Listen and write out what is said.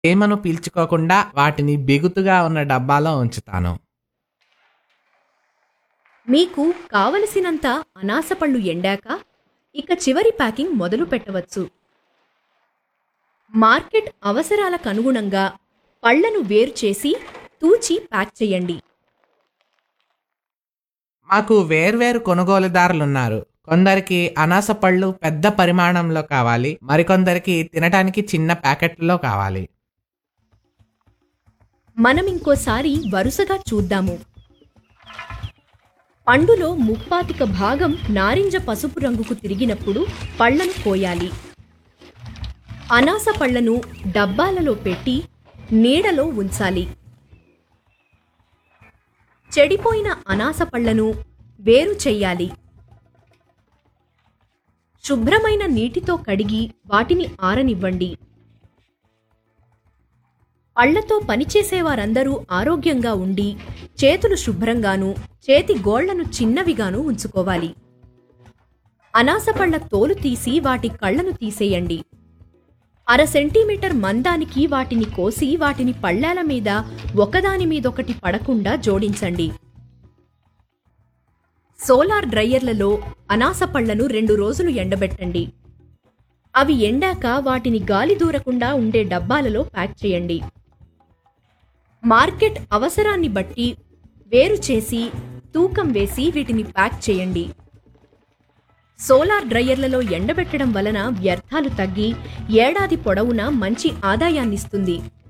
తేమను పీల్చుకోకుండా వాటిని బిగుతుగా ఉన్న డబ్బాలో ఉంచుతాను మీకు కావలసినంత అనాసపళ్ళు ఎండాక ఇక చివరి ప్యాకింగ్ మొదలు పెట్టవచ్చు మార్కెట్ అవసరాలకు అనుగుణంగా పళ్లను వేరు చేసి తూచి ప్యాక్ చేయండి మాకు వేర్వేరు కొనుగోలుదారులున్నారు కొందరికి అనాస పళ్ళు పెద్ద పరిమాణంలో కావాలి మరికొందరికి తినటానికి చిన్న ప్యాకెట్లో కావాలి మనం ఇంకోసారి వరుసగా చూద్దాము పండులో ముప్పాతిక భాగం నారింజ పసుపు రంగుకు తిరిగినప్పుడు పళ్లను కోయాలి అనాస పళ్లను డబ్బాలలో పెట్టి నీడలో ఉంచాలి చెడిపోయిన అనాస పళ్లను వేరు చెయ్యాలి శుభ్రమైన నీటితో కడిగి వాటిని ఆరనివ్వండి పళ్లతో పనిచేసేవారందరూ ఆరోగ్యంగా ఉండి చేతులు శుభ్రంగాను చేతి గోళ్లను చిన్నవిగాను ఉంచుకోవాలి అనాసపళ్ల తోలు తీసి వాటి కళ్లను తీసేయండి అర సెంటీమీటర్ మందానికి వాటిని కోసి వాటిని పళ్ళాల మీద ఒకదాని మీదొకటి పడకుండా జోడించండి సోలార్ డ్రయ్యర్లలో అనాస పళ్లను రెండు రోజులు ఎండబెట్టండి అవి ఎండాక వాటిని గాలి దూరకుండా ఉండే డబ్బాలలో ప్యాక్ చేయండి మార్కెట్ అవసరాన్ని బట్టి వేరు చేసి తూకం వేసి వీటిని ప్యాక్ చేయండి సోలార్ డ్రయ్యర్లలో ఎండబెట్టడం వలన వ్యర్థాలు తగ్గి ఏడాది పొడవునా మంచి ఆదాయాన్నిస్తుంది